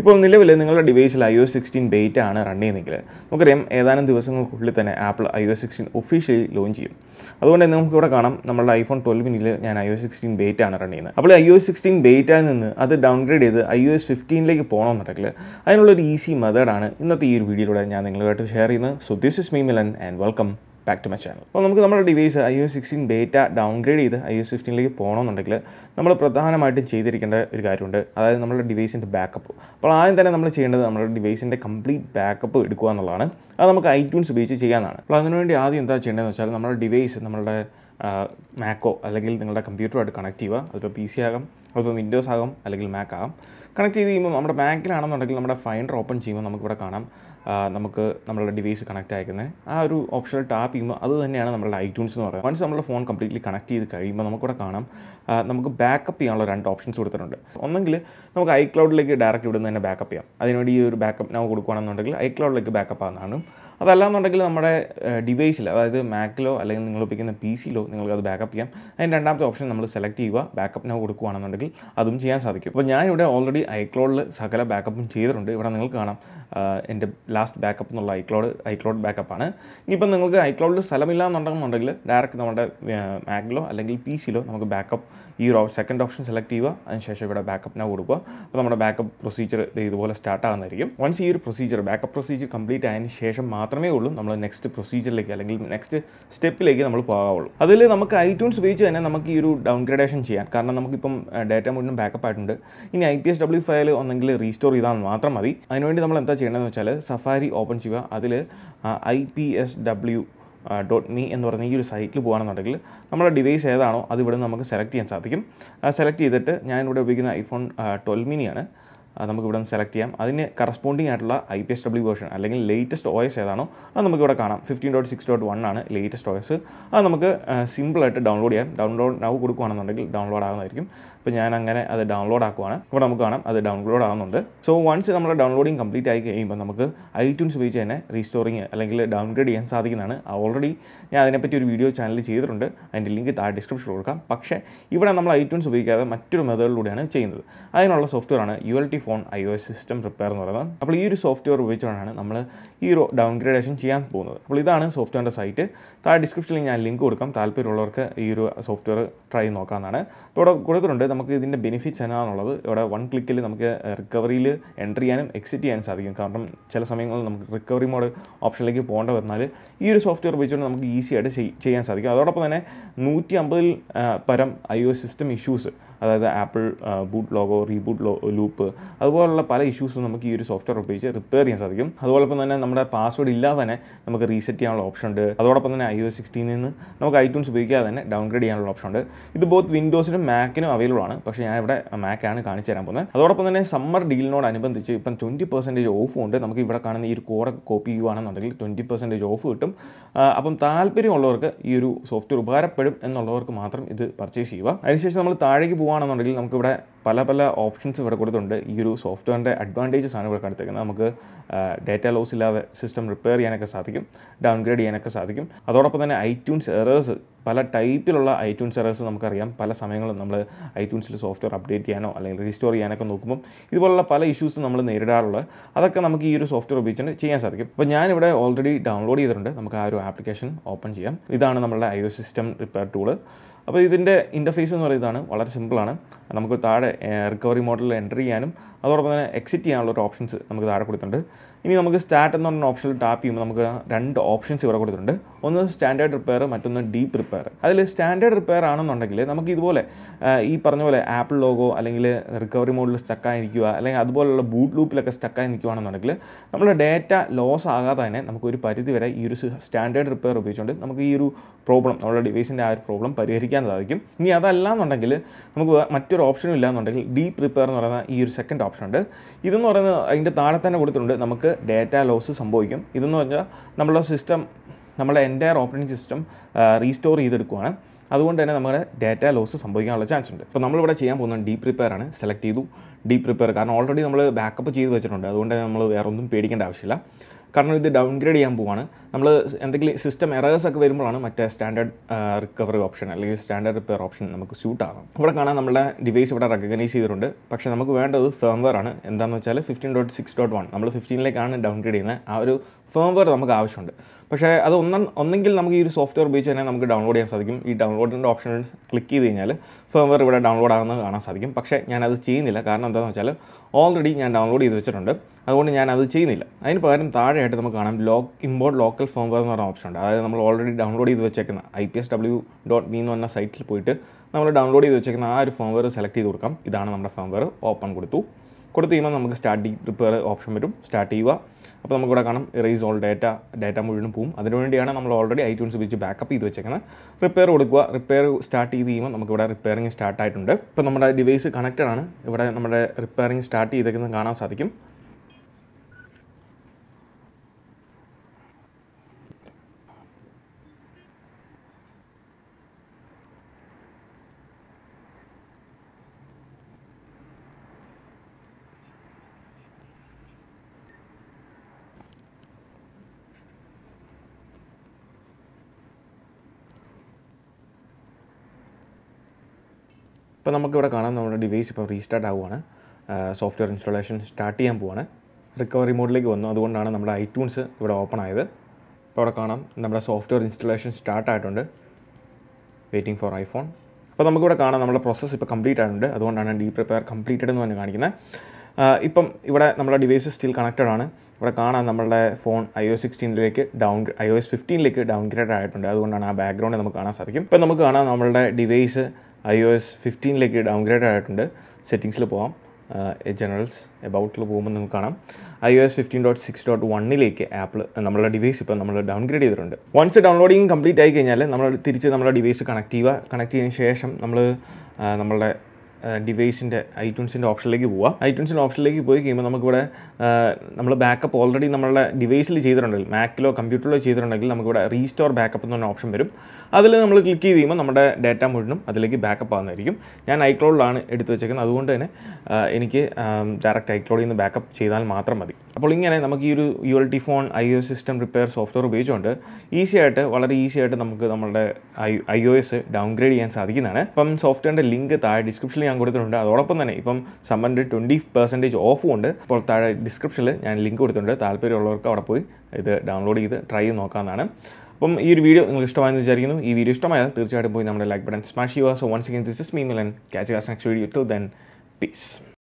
ഇപ്പോൾ നിലവിൽ നിങ്ങളുടെ ഡിവൈസിൽ ഐ ഒ സിക്സ്റ്റീൻ ബേറ്റ ആണ് റൺ ചെയ്യുന്നതെങ്കിൽ നമുക്കറിയാം ഏതാനും ദിവസങ്ങൾക്കുള്ളിൽ തന്നെ Apple I O sixteen officially launch ചെയ്യും അതുകൊണ്ട് തന്നെ നമുക്ക് ഇവിടെ കാണാം നമ്മുടെ ഐഫോൺ ട്വൽവിനിൽ ഞാൻ ഐ ഒ സിക്സ്റ്റീൻ ബേറ്റ ആണ് റൺ ചെയ്യുന്നത് അപ്പോൾ ഐ ഒ സിക്സ്റ്റീൻ ബേറ്റയിൽ നിന്ന് അത് ഡൗൺഗ്രേഡ് ചെയ്ത് ഐ ഒ എസ് ഫിഫ്റ്റീനിലേക്ക് പോകണമെന്നുണ്ടെങ്കിൽ അതിനുള്ളൊരു ഈസി മെത്തേഡാണ് ഇന്നത്തെ ഈ ഒരു വീഡിയോയിലൂടെ ഞാൻ നിങ്ങളുമായിട്ട് ഷെയർ ചെയ്യുന്നത് so this is me Milan and welcome back to my channel അപ്പോൾ നമുക്ക് നമ്മുടെ device I O sixteen beta downgrade ചെയ്ത് ഐ ഒ ഫിഫ്റ്റീനിലേക്ക് പോകണമെന്നുണ്ടെങ്കിൽ നമ്മൾ പ്രധാനമായിട്ടും ചെയ്തിരിക്കേണ്ട ഒരു കാര്യമുണ്ട് അതായത് നമ്മുടെ ഡിവൈസിൻ്റെ ബാക്കപ്പ് അപ്പോൾ ആദ്യം തന്നെ നമ്മൾ ചെയ്യേണ്ടത് നമ്മുടെ ഡിവൈസിൻ്റെ കംപ്ലീറ്റ് ബാക്കപ്പ് എടുക്കുക എന്നുള്ളതാണ് അത് നമുക്ക് ഐട്യൂൺസ് ഉപയോഗിച്ച് ചെയ്യാനാണ് അപ്പോൾ അതിനുവേണ്ടി ആദ്യം എന്താ ചെയ്യേണ്ടതെന്ന് വെച്ചാൽ നമ്മുടെ ഡിവൈസ് നമ്മുടെ മാക്കോ അല്ലെങ്കിൽ നിങ്ങളുടെ കമ്പ്യൂട്ടറുമായിട്ട് കണക്ട് ചെയ്യുക അതിപ്പോൾ പി സി ആകാം അതിപ്പോൾ വിൻഡോസ് ആകാം അല്ലെങ്കിൽ മാക്ക് ആകാം കണക്ട് ചെയ്ത് കഴിയുമ്പോൾ നമ്മുടെ മാക്കിലാണെന്നുണ്ടെങ്കിൽ നമ്മുടെ ഫൈൻഡർ ഓപ്പൺ ചെയ്യുമ്പോൾ നമുക്കിവിടെ കാണാം ആ, നമുക്ക് നമ്മളുടെ ഡിവൈസ് കണക്ട് അയക്കുന്നത് ആ ഒരു ഓപ്ഷനിൽ ടാപ്പ് ചെയ്യുമ്പോൾ അത് തന്നെയാണ് നമ്മളുടെ ഐറ്റ്യൂൺസ് എന്ന് പറയുന്നത് വൺസ് നമ്മുടെ ഫോൺ കംപ്ലീറ്റ്ലി കണക്ട് ചെയ്ത് കഴിയുമ്പോൾ നമുക്കിവിടെ കാണാം ആ, നമുക്ക് ബാക്കപ്പ് ചെയ്യാനുള്ള രണ്ട് ഓപ്ഷൻസ് കൊടുത്തിട്ടുണ്ട് ഒന്നെങ്കിൽ നമുക്ക് ഐക്ലൗഡിലേക്ക് ഡയറക്റ്റ് ഇവിടുന്ന് തന്നെ ബാക്കപ്പ് ചെയ്യാം അതിനുവേണ്ടി ഈ ഒരു ബാക്കപ്പ് നൗ കൊടുക്കുകയാണെന്നുണ്ടെങ്കിൽ ഐക്ലൗഡിലേക്ക് ബാക്കപ്പ് ആകുന്നതാണ് അതല്ലാന്നുണ്ടെങ്കിൽ നമ്മുടെ ഡിവൈസിൽ അതായത് മാക്കിലോ അല്ലെങ്കിൽ നിങ്ങൾ ഉപയോഗിക്കുന്ന പി സിയിലോ നിങ്ങൾക്ക് അത് ബാക്കപ്പ് ചെയ്യാം അതിന് രണ്ടാമത്തെ ഓപ്ഷൻ നമ്മൾ സെലക്ട് ചെയ്യുക ബാക്കപ്പ് നൗ കൊടുക്കുകയാണെന്നുണ്ടെങ്കിൽ അതും ചെയ്യാൻ സാധിക്കും അപ്പോൾ ഞാനിവിടെ ഓൾറെഡി ഐക്ലോഡിൽ സകല ബാക്കപ്പും ചെയ്തിട്ടുണ്ട് ഇവിടെ നിങ്ങൾക്ക് കാണാം ആ, എൻ്റെ ലാസ്റ്റ് ബാക്കപ്പ് എന്നുള്ള ഐക്ലോഡ് ഐക്ലോഡ് ബാക്കപ്പാണ് ഇനിയിപ്പം നിങ്ങൾക്ക് ഐക്ലോഡിൽ സ്ഥലമില്ല എന്നുണ്ടെന്നുണ്ടെങ്കിൽ ഡയറക്റ്റ് നമ്മുടെ മാക്കിലോ അല്ലെങ്കിൽ പി സിയിലോ നമുക്ക് ബാക്കപ്പ് ഈ ഒരു സെക്കൻഡ് ഓപ്ഷൻ സെലക്ട് ചെയ്യുക അതിനുശേഷം ഇവിടെ ബാക്കപ്പ് നൗ കൊടുക്കുക അപ്പോൾ നമ്മുടെ ബാക്കപ്പ് പ്രൊസീജിയർ ഇതുപോലെ സ്റ്റാർട്ട് ആകുന്നതായിരിക്കും വൺസ് ഈ ഒരു പ്രൊസീജിയർ ബാക്കപ്പ് പ്രൊസീജിയർ കംപ്ലീറ്റ് ആയതിനു ശേഷം മാത്രമേ ഉള്ളൂ നമ്മൾ നെക്സ്റ്റ് പ്രൊസീജിയറിലേക്ക് അല്ലെങ്കിൽ നെക്സ്റ്റ് സ്റ്റെപ്പിലേക്ക് നമ്മൾ പോകാവുള്ളൂ അതിൽ നമുക്ക് ഐറ്റ്യൂൺസ് ഉപയോഗിച്ച് തന്നെ നമുക്ക് ഈ ഒരു ഡൗൺഗ്രേഡേഷൻ ചെയ്യാൻ കാരണം നമുക്കിപ്പം ഡാറ്റ മുഴുവൻ ബാക്കപ്പ് ആയിട്ടുണ്ട് ഇനി I P S W file ഒന്നെങ്കിൽ റീസ്റ്റോർ ചെയ്താൽ മാത്രം മതി അതിനുവേണ്ടി നമ്മൾ എന്താ ചെയ്യേണ്ടതെന്ന് വെച്ചാൽ സഫാരി ഓപ്പൺ ചെയ്യുക അതിൽ I P S W dot me എന്ന് പറഞ്ഞ ഈ ഒരു സൈറ്റിൽ പോകുകയാണെന്നുണ്ടെങ്കിൽ നമ്മുടെ ഡിവൈസ് ഏതാണോ അത് ഇവിടെ നിന്ന് നമുക്ക് സെലക്ട് ചെയ്യാൻ സാധിക്കും സെലക്ട് ചെയ്തിട്ട് ഞാൻ ഇവിടെ ഉപയോഗിക്കുന്ന ഐഫോൺ ട്വൽവ് മിനിയാണ് അത് നമുക്ക് ഇവിടെ നിന്ന് സെലക്ട് ചെയ്യാം അതിന് കറസ്പോണ്ടിങ് ആയിട്ടുള്ള I P S W version അല്ലെങ്കിൽ ലേറ്റസ്റ്റ് ഒ എസ് ഏതാണോ അത് നമുക്ക് ഇവിടെ കാണാം fifteen dot six dot one ആണ് ലേറ്റസ്റ്റ് ഒ എസ് അത് നമുക്ക് സിമ്പിളായിട്ട് ഡൗൺലോഡ് ചെയ്യാം ഡൗൺലോഡ് നൗ കൊടുക്കുകയാണെന്നുണ്ടെങ്കിൽ ഡൗൺലോഡ് ആകുന്നതായിരിക്കും അപ്പോൾ ഞാൻ അങ്ങനെ അത് ഡൗൺലോഡ് ആക്കുവാണ് ഇവിടെ നമുക്ക് കാണാം അത് ഡൗൺലോഡ് ആകുന്നുണ്ട് സോ വൺസ് നമ്മൾ ഡൗൺലോഡിങ് കംപ്ലീറ്റ് ആയി കഴിയുമ്പോൾ നമുക്ക് ഐട്യൂൺസ് ഉപയോഗിച്ച് തന്നെ റീസ്റ്റോറിങ് അല്ലെങ്കിൽ ഡൗൺഗ്രേഡ് ചെയ്യാൻ സാധിക്കുന്നതാണ് ഓൾറെഡി ഞാൻ അതിനെപ്പറ്റി ഒരു വീഡിയോ ചാനലിൽ ചെയ്തിട്ടുണ്ട് അതിൻ്റെ ലിങ്ക് താഴെ ഡിസ്ക്രിപ്ഷനിൽ കൊടുക്കാം പക്ഷേ ഇവിടെ നമ്മൾ ഐട്യൂൺസ് ഉപയോഗിക്കാതെ മറ്റൊരു മെത്തേഡിലൂടെയാണ് ചെയ്യുന്നത് അതിനുള്ള സോഫ്റ്റ്വെയറാണ് U L T phone I O S system repair എന്ന് പറയുന്നത് അപ്പോൾ ഈ ഒരു സോഫ്റ്റ്വെയർ ഉപയോഗിച്ചുകൊണ്ടാണ് നമ്മൾ ഈ ഒരു ഡൗൺഗ്രേഡേഷൻ ചെയ്യാൻ പോകുന്നത് അപ്പോൾ ഇതാണ് സോഫ്റ്റ്വെയറിൻ്റെ സൈറ്റ് താഴെ ഡിസ്ക്രിപ്ഷനിൽ ഞാൻ ലിങ്ക് കൊടുക്കാം താല്പര്യമുള്ളവർക്ക് ഈ ഒരു സോഫ്റ്റ്വെയർ ട്രൈ ചെയ്ത് നോക്കാവുന്നതാണ് ഇപ്പോൾ ഇവിടെ കൊടുത്തിട്ടുണ്ട് നമുക്ക് ഇതിൻ്റെ ബെനിഫിറ്റ്സ് എന്നാണെന്നുള്ളത് ഇവിടെ വൺ ക്ലിക്കിൽ നമുക്ക് റിക്കവറിയിൽ എൻട്രി ചെയ്യാനും എക്സിറ്റ് ചെയ്യാനും സാധിക്കും കാരണം ചില സമയങ്ങളിൽ നമുക്ക് റിക്കവറി മോഡ് ഓപ്ഷനിലേക്ക് പോകേണ്ട വന്നാൽ ഈ ഒരു സോഫ്റ്റ്വെയർ ഉപയോഗിച്ചുകൊണ്ട് നമുക്ക് ഈസി ആയിട്ട് ചെയ്- ചെയ്യാൻ സാധിക്കും അതോടൊപ്പം തന്നെ നൂറ്റി അമ്പതിൽ പരം ഐ ഒ സിസ്റ്റം ഇഷ്യൂസ് അതായത് ആപ്പിൾ ബൂട്ട് ലോഗോ റീബൂട്ട് ലോ ലൂപ്പ് അതുപോലുള്ള പല ഇഷ്യൂസും നമുക്ക് ഈ ഒരു സോഫ്റ്റ്വെയർ ഉപയോഗിച്ച് റിപ്പയർ ചെയ്യാൻ സാധിക്കും അതോടൊപ്പം തന്നെ നമ്മുടെ പാസ്വേഡ് ഇല്ലാതെ തന്നെ നമുക്ക് റീസെറ്റ് ചെയ്യാനുള്ള ഓപ്ഷൻ ഉണ്ട് അതോടൊപ്പം തന്നെ ഐ ഒ സിക്സ്റ്റീനിൽ നിന്ന് നമുക്ക് ഐറ്റൂൺസ് ഉപയോഗിക്കാതെ തന്നെ ഡൗൺഗ്രേഡ് ചെയ്യാനുള്ള ഓപ്ഷൻ ഉണ്ട് ഇത് ബോത്ത് വിൻഡോസിനും മാക്കിനും അവൈലബിൾ ആണ് പക്ഷേ ഞാൻ ഇവിടെ മാക്കാണ് കാണിച്ചു തരാൻ പോകുന്നത് അതോടൊപ്പം തന്നെ സമ്മർ ഡീലിനോടനുബന്ധിച്ച് ഇപ്പം ട്വൻറ്റി പെർസെൻറ്റേജ് ഓഫും ഉണ്ട് നമുക്ക് ഇവിടെ കാണുന്ന ഈ ഒരു കോഡൊക്കെ കോപ്പി ചെയ്യുകയാണെന്നുണ്ടെങ്കിൽ ട്വൻറ്റി പെർസെൻറ്റേജ് ഓഫ് കിട്ടും ആ, അപ്പം താല്പര്യമുള്ളവർക്ക് ഈ ഒരു സോഫ്റ്റ്വെയർ ഉപകാരപ്പെടും എന്നുള്ളവർക്ക് മാത്രം ഇത് പർച്ചേസ് ചെയ്യുക അതിനുശേഷം നമ്മൾ താഴേക്ക് പോകുകയാണെന്നുണ്ടെങ്കിൽ നമുക്കിവിടെ പല പല ഓപ്ഷൻസ് ഇവിടെ കൊടുത്തിട്ടുണ്ട് ഈ ഒരു സോഫ്റ്റ്വെയറിൻ്റെ അഡ്വാൻറ്റേജസ് ആണ് ഇവിടെ കണ്ടെത്തിക്കുന്നത് നമുക്ക് ഡേറ്റ ലോസ് ഇല്ലാതെ സിസ്റ്റം റിപ്പയർ ചെയ്യാനൊക്കെ സാധിക്കും ഡൗൺഗ്രേഡ് ചെയ്യാനൊക്കെ സാധിക്കും അതോടൊപ്പം തന്നെ ഐറ്റ്യൂൺസ് എറേഴ്സ് പല ടൈപ്പിലുള്ള ഐറ്റ്യൂൺസ് എറേഴ്സ് നമുക്കറിയാം പല സമയങ്ങളും നമ്മൾ ഐറ്റ്യൂൺസിൽ സോഫ്റ്റ്വെയർ അപ്ഡേറ്റ് ചെയ്യാനോ അല്ലെങ്കിൽ റീസ്റ്റോർ ചെയ്യാനൊക്കെ നോക്കുമ്പോൾ ഇതുപോലുള്ള പല ഇഷ്യൂസും നമ്മൾ നേരിടാറുള്ളത് അതൊക്കെ നമുക്ക് ഈ ഒരു സോഫ്റ്റ്വെയർ ഉപയോഗിച്ചിട്ട് ചെയ്യാൻ സാധിക്കും അപ്പോൾ ഞാനിവിടെ ഓൾറെഡി ഡൗൺലോഡ് ചെയ്തിട്ടുണ്ട് നമുക്ക് ആ ഒരു ആപ്ലിക്കേഷൻ ഓപ്പൺ ചെയ്യാം ഇതാണ് നമ്മളുടെ I O system repair tool അപ്പോൾ ഇതിൻ്റെ ഇൻ്റർഫേസ് എന്ന് പറയുന്നതാണ് വളരെ സിമ്പിളാണ് നമുക്ക് താഴെ റിക്കവറി മോഡലിൽ എൻ്റർ ചെയ്യാനും അതോടൊപ്പം തന്നെ എക്സിറ്റ് ചെയ്യാനുള്ള ഒരു ഓപ്ഷൻസ് നമുക്ക് താഴെ കൊടുത്തിട്ടുണ്ട് ഇനി നമുക്ക് സ്റ്റാർട്ട് എന്ന് പറഞ്ഞ ഓപ്ഷനിൽ ടാപ്പ് ചെയ്യുമ്പോൾ നമുക്ക് രണ്ട് ഓപ്ഷൻസ് ഇവിടെ കൊടുത്തിട്ടുണ്ട് ഒന്ന് സ്റ്റാൻഡേർഡ് റിപ്പയർ മറ്റൊന്ന് ഡീപ്പ് റിപ്പയർ അതിൽ സ്റ്റാൻഡേർഡ് റിപ്പയർ ആണെന്നുണ്ടെങ്കിൽ നമുക്ക് ഇതുപോലെ ആ, ഈ പറഞ്ഞ പോലെ ആപ്പിൾ ലോഗോ അല്ലെങ്കിൽ റിക്കവറി മോഡിൽ സ്റ്റക്കായി നിൽക്കുക അല്ലെങ്കിൽ അതുപോലുള്ള ബൂട്ട് ലൂപ്പിലൊക്കെ സ്റ്റക്കായി നിൽക്കുകയാണെന്നുണ്ടെങ്കിൽ നമ്മുടെ ഡേറ്റ ലോസ് ആകാതെ തന്നെ നമുക്ക് ഒരു പരിധി വരെ ഈ ഒരു സ്റ്റാൻഡേർഡ് റിപ്പയർ ഉപയോഗിച്ചുകൊണ്ട് നമുക്ക് ഈ ഒരു പ്രോബ്ലം നമ്മുടെ ഡിവൈസിൻ്റെ ആ ഒരു പ്രോബ്ലം പരിഹരിക്കാൻ സാധിക്കും ഇനി അതല്ല എന്നുണ്ടെങ്കിൽ നമുക്ക് വേ- മറ്റൊരു ഓപ്ഷനും ഇല്ല എന്നുണ്ടെങ്കിൽ ഡീപ്പ് റിപ്പയർ എന്ന് പറയുന്ന ഈ ഒരു സെക്കൻഡ് ഓപ്ഷൻ ഉണ്ട് ഇതെന്ന് പറയുന്നത് അതിൻ്റെ താഴെ തന്നെ കൊടുത്തിട്ടുണ്ട് നമുക്ക് ഡേറ്റ ലോസ് സംഭവിക്കും ഇതെന്ന് പറഞ്ഞാൽ നമ്മുടെ സിസ്റ്റം നമ്മുടെ എൻറ്റയർ ഓപ്പറേറ്റിംഗ് സിസ്റ്റം റീസ്റ്റോർ ചെയ്തെടുക്കുവാണ് അതുകൊണ്ട് തന്നെ നമ്മുടെ ഡാറ്റ ലോസ് സംഭവിക്കാനുള്ള ചാൻസ് ഉണ്ട് അപ്പോൾ നമ്മളിവിടെ ചെയ്യാൻ പോകുന്നത് ഡീപ്പ് റിപ്പയർ ആണ് സെലക്ട് ചെയ്തു ഡീപ്പ് റിപ്പയർ കാരണം ഓൾറെഡി നമ്മൾ ബാക്കപ്പ് ചെയ്ത് വെച്ചിട്ടുണ്ട് അതുകൊണ്ട് തന്നെ നമ്മൾ വേറെ ഒന്നും പേടിക്കേണ്ട ആവശ്യമില്ല കാരണം ഇത് ഡൗൺഗ്രേഡ് ചെയ്യാൻ പോവാണ് നമ്മൾ എന്തെങ്കിലും സിസ്റ്റം എറേഴ്സ് ഒക്കെ വരുമ്പോഴാണ് മറ്റേ സ്റ്റാൻഡേർഡ് റിക്കവറി ഓപ്ഷൻ അല്ലെങ്കിൽ സ്റ്റാൻഡേർഡ് റിപ്പയർ ഓപ്ഷൻ നമുക്ക് സ്യൂട്ട് ആകും ഇവിടെ കാണാൻ നമ്മുടെ ഡിവൈസ് ഇവിടെ റെക്കഗ്നൈസ് ചെയ്തിട്ടുണ്ട് പക്ഷേ നമുക്ക് വേണ്ടത് ഫേംവെയർ ആണ് എന്താണെന്ന് വെച്ചാൽ fifteen dot six dot one നമ്മൾ ഫിഫ്റ്റീനിലേക്കാണ് ഡൗൺഗ്രേഡ് ചെയ്യുന്നത് ആ ഒരു ഫേംവെയർ നമുക്ക് ആവശ്യമുണ്ട് പക്ഷേ അത് ഒന്ന ഒന്നെങ്കിൽ നമുക്ക് ഈ ഒരു സോഫ്റ്റ്വെയർ ഉപയോഗിച്ച് തന്നെ നമുക്ക് ഡൗൺലോഡ് ചെയ്യാൻ സാധിക്കും ഈ ഡൗൺലോഡിൻ്റെ ഓപ്ഷൻ ക്ലിക്ക് ചെയ്ത് കഴിഞ്ഞാൽ ഫേംവെയർ ഇവിടെ ഡൗൺലോഡ് ആകുന്നത് കാണാൻ സാധിക്കും പക്ഷേ ഞാനത് ചെയ്യുന്നില്ല കാരണം എന്താണെന്ന് വെച്ചാൽ ഓൾറെഡി ഞാൻ ഡൗൺലോഡ് ചെയ്ത് വെച്ചിട്ടുണ്ട് അതുകൊണ്ട് ഞാൻ അത് ചെയ്യുന്നില്ല അതിന് പകരം താഴെയായിട്ട് നമുക്ക് കാണാം ലോക്ക് ഇമ്പോർട്ട് ലോക്കൽ ഫേംവെയർ എന്ന് പറഞ്ഞ ഓപ്ഷൻ ഉണ്ട് അതായത് നമ്മൾ ഓൾറെഡി ഡൗൺലോഡ് ചെയ്ത് വെച്ചേക്കുന്ന I P S W dot me എന്ന് പറഞ്ഞ സൈറ്റിൽ പോയിട്ട് നമ്മൾ ഡൗൺലോഡ് ചെയ്ത് വെച്ചേക്കുന്ന ആ ഒരു ഫേംവെയർ സെലക്ട് ചെയ്ത് കൊടുക്കാം ഇതാണ് നമ്മുടെ ഫേംവെയർ ഓപ്പൺ കൊടുത്തു കൊടുത്തു കഴിയുമ്പോൾ നമുക്ക് സ്റ്റാർട്ട് റിപ്പയർ ഓപ്ഷൻ വരും സ്റ്റാർട്ട് ചെയ്യുക അപ്പോൾ നമുക്കിവിടെ കാണാം ഇറേസ് ഓൾ ഡാറ്റ ഡാറ്റ മുഴുവൻ പോവും അതിനുവേണ്ടിയാണ് നമ്മൾ ഓൾറെഡി ഐറ്റ്യൂൺസ് ഉപയോഗിച്ച് ബാക്കപ്പ് ചെയ്ത് വെച്ചേക്കുന്നത് റിപ്പയർ കൊടുക്കുക റിപ്പയർ സ്റ്റാർട്ട് ചെയ്ത് കഴിയുമ്പോൾ നമുക്കിവിടെ റിപ്പയറിംഗ് സ്റ്റാർട്ട് ആയിട്ടുണ്ട് ഇപ്പോൾ നമ്മുടെ ഡിവൈസ് കണക്റ്റഡ് ആണ് ഇവിടെ നമ്മുടെ റിപ്പയറിംഗ് സ്റ്റാർട്ട് ചെയ്തേക്കുന്നത് കാണാൻ സാധിക്കും ഇപ്പോൾ നമുക്കിവിടെ കാണാം നമ്മുടെ ഡിവൈസ് ഇപ്പോൾ റീസ്റ്റാർട്ട് ആവുകയാണ് സോഫ്റ്റ്വെയർ ഇൻസ്റ്റാളേഷൻ സ്റ്റാർട്ട് ചെയ്യാൻ പോവാണ് റിക്കവറി മോഡിലേക്ക് വന്നു അതുകൊണ്ടാണ് നമ്മുടെ ഐറ്റ്യൂൺസ് ഇവിടെ ഓപ്പൺ ആയത് ഇപ്പോൾ അവിടെ കാണാം നമ്മുടെ സോഫ്റ്റ്വെയർ ഇൻസ്റ്റാളേഷൻ സ്റ്റാർട്ട് ആയിട്ടുണ്ട് വെയിറ്റിംഗ് ഫോർ ഐഫോൺ അപ്പോൾ നമുക്കിവിടെ കാണാം നമ്മുടെ പ്രോസസ്സ് ഇപ്പോൾ കംപ്ലീറ്റ് ആയിട്ടുണ്ട് അതുകൊണ്ടാണ് ഡീ പ്രിപ്പയർ കംപ്ലീറ്റഡ് എന്ന് പറഞ്ഞ് കാണിക്കുന്നത് ഇപ്പം ഇവിടെ നമ്മുടെ ഡിവൈസ് സ്റ്റിൽ കണക്റ്റഡ് ആണ് ഇവിടെ കാണാം നമ്മളുടെ ഫോൺ ഐ ഒ സിക്സ്റ്റീനിലേക്ക് ഡൗൺ ഐ ഒ എസ് ഫിഫ്റ്റീനിലേക്ക് ഡൗൺഗ്രേഡ് ആയിട്ടുണ്ട് അതുകൊണ്ടാണ് ആ ബാക്ക്ഗ്രൗണ്ട് നമുക്ക് കാണാൻ സാധിക്കും ഇപ്പം നമുക്ക് കാണാം നമ്മളുടെ ഡിവൈസ് ഐ ഒ എസ് ഫിഫ്റ്റീനിലേക്ക് ഡൗൺഗ്രേഡ് ആയിട്ടുണ്ട് സെറ്റിങ്സിൽ പോകാം ജനറൽസ് എബൌട്ടിൽ പോകുമ്പോൾ നിങ്ങൾക്ക് കാണാം I O S fifteen dot six dot വണ്ണിലേക്ക് ആപ്പിൾ നമ്മളുടെ ഡിവൈസ് ഇപ്പോൾ നമ്മൾ ഡൗൺഗ്രേഡ് ചെയ്തിട്ടുണ്ട് വൺസ് ഡൗൺലോഡിങ് കംപ്ലീറ്റ് ആയി കഴിഞ്ഞാൽ നമ്മൾ തിരിച്ച് നമ്മുടെ ഡിവൈസ് കണക്ട് ചെയ്യുക കണക്ട് ചെയ്തതിന് ശേഷം നമ്മൾ നമ്മളുടെ ഡിവൈസിൻ്റെ ഐറ്റ്യൂൺസിൻ്റെ ഓപ്ഷനിലേക്ക് പോവുക ഐറ്റ്യൂൺസിൻ്റെ ഓപ്ഷനിലേക്ക് പോയി കഴിയുമ്പോൾ നമുക്കിവിടെ നമ്മൾ ബാക്കപ്പ് ഓൾറെഡി നമ്മളുടെ ഡിവൈസിൽ ചെയ്തിട്ടുണ്ടെങ്കിൽ മാക്കിലോ കമ്പ്യൂട്ടറിലോ ചെയ്തിട്ടുണ്ടെങ്കിൽ നമുക്കിവിടെ റീസ്റ്റോർ ബാക്കപ്പ് എന്ന് പറഞ്ഞ ഓപ്ഷൻ വരും അതിൽ നമ്മൾ ക്ലിക്ക് ചെയ്ത് കഴിയുമ്പോൾ നമ്മുടെ ഡാറ്റ മുഴുവനും അതിലേക്ക് ബാക്കപ്പ് ആകുന്നതായിരിക്കും ഞാൻ ഐക്ലോഡിലാണ് എടുത്ത് വെച്ചേക്കുന്നത് അതുകൊണ്ട് തന്നെ എനിക്ക് ഡയറക്റ്റ് ഐക്ലോഡിൽ നിന്ന് ബാക്കപ്പ് ചെയ്താൽ മാത്രം മതി അപ്പോൾ ഇങ്ങനെ നമുക്ക് ഈ ഒരു U L T phone I O S system repair software ഉപയോഗിച്ചുകൊണ്ട് ഈസി ആയിട്ട് വളരെ ഈസി ആയിട്ട് നമുക്ക് നമ്മുടെ I I O S downgrade ചെയ്യാൻ സാധിക്കുന്നതാണ് ഇപ്പം സോഫ്റ്റ്വെയറിൻ്റെ ലിങ്ക് താഴെ ഡിസ്ക്രിപ്ഷനിൽ ഞാൻ കൊടുത്തിട്ടുണ്ട് അതോടൊപ്പം തന്നെ ഇപ്പം സമ്മറിൻ്റെ ട്വൻറ്റി പെർസെൻറ്റേജ് ഓഫും ഉണ്ട് അപ്പോൾ താഴെ ഡിസ്ക്രിപ്ഷനിൽ ഞാൻ ലിങ്ക് കൊടുത്തിട്ടുണ്ട് താല്പര്യമുള്ളവർക്ക് അവിടെ പോയി ഇത് ഡൗൺലോഡ് ചെയ്ത് ട്രൈ ചെയ്ത് നോക്കാവുന്നതാണ് അപ്പം ഈ ഒരു വീഡിയോ നിങ്ങൾക്ക് ഇഷ്ടമായെന്ന് വിചാരിക്കുന്നു ഈ വീഡിയോ ഇഷ്ടമായാൽ തീർച്ചയായിട്ടും പോയി നമ്മുടെ ലൈക്ക് ബട്ടൺ സ്മാഷ് ചെയ്യുക so once again this is me Milan catch next video to then piece